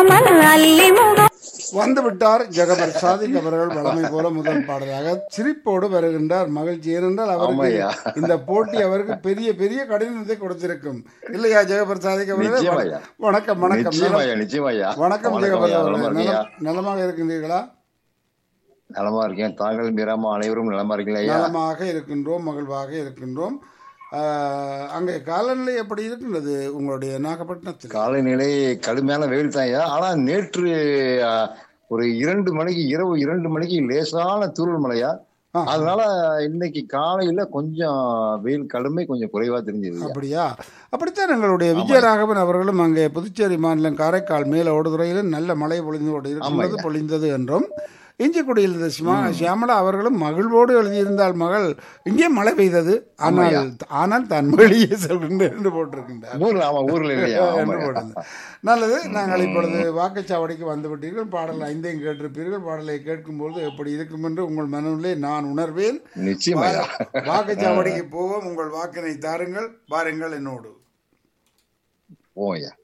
அல்லி முகம் வந்து விட்டார் ஜெகபர் சாதிக் அவர்கள் வளமை போல முதல் பாடலாக சிரிப்போடு வருகின்றார் மகிழ்ச்சி ஏனென்றால் அவருக்கு ஆமாய்யா. இந்த போட்டி அவருக்கு பெரிய பெரிய கடினத்தை கொடுத்திருக்கும் இல்லையா ஜெகபர் சாதிக் அவர்களே நிச்சயமாய்யா. வணக்கம் வணக்கம் நிச்சயமாய்யா நலம். நிச்சயமாய்யா வணக்கம் ஜெகபர் ஐயா, அவர்களே நலமா இருக்கியா? நலம்- நலமாக இருக்கின்றீர்களா நலமா இருக்கேன் தாங்கள் மீறாம அனைவரும் நலமா இருக்கீங்களா ஐயா நலமாக இருக்கின்றோம் மகிழ்வாக இருக்கின்றோம் ஆஹ், அங்கே காலநிலை எப்படி இருக்கின்றது உங்களுடைய நாகப்பட்டினத்தில் காலைநிலை கடுமையான வெயில் தான் ஐயா ஆனா நேற்று ஆ, ஒரு இரண்டு மணிக்கு இரவு இரண்டு மணிக்கு லேசான தூரல் மழையா ஆ. அதனால இன்னைக்கு காலையில கொஞ்சம் வெயில் கடுமை கொஞ்சம் குறைவா தெரிஞ்சது அப்படியா அப்படித்தான் எங்களுடைய விஜயராகவன் அவர்களும் அங்கே புதுச்சேரி மாநிலம் காரைக்கால் மேல ஓடுதுறையில் நல்ல மழை பொழிந்து கொண்டு இருக்கின்றது ஆமாய்யா. பொழிந்தது என்றும் இஞ்சிக்குடியில் இருந்த சிமா சியாமலா அவர்களும் மகிழ்வோடு எழுதியிருந்தால் மகள் இங்கே மழை பெய்தது ஆனால் ஆனால் தான் வெளியே செல்கின்றேன் என்று போட்டிருக்கின்றார் ஊர்ல ஆமா ஊர்ல இல்லையா என்று ஆமாய்யா. போட்டிருந்தார். நல்லது நாங்கள் இப்பொழுது வாக்குச்சாவடிக்கு வந்து விட்டீர்கள் பாடல் ஐந்தையும் கேட்டிருப்பீர்கள் பாடலை கேட்கும்போது எப்படி இருக்கும் என்று உங்கள் மனநிலை நான் உணர்வேன் நிச்சயமாய்யா வாக்குச்சாவடிக்கு போவோம் உங்கள் வாக்கினை தாருங்கள் வாருங்கள் என்னோடு போவோம் ஐயா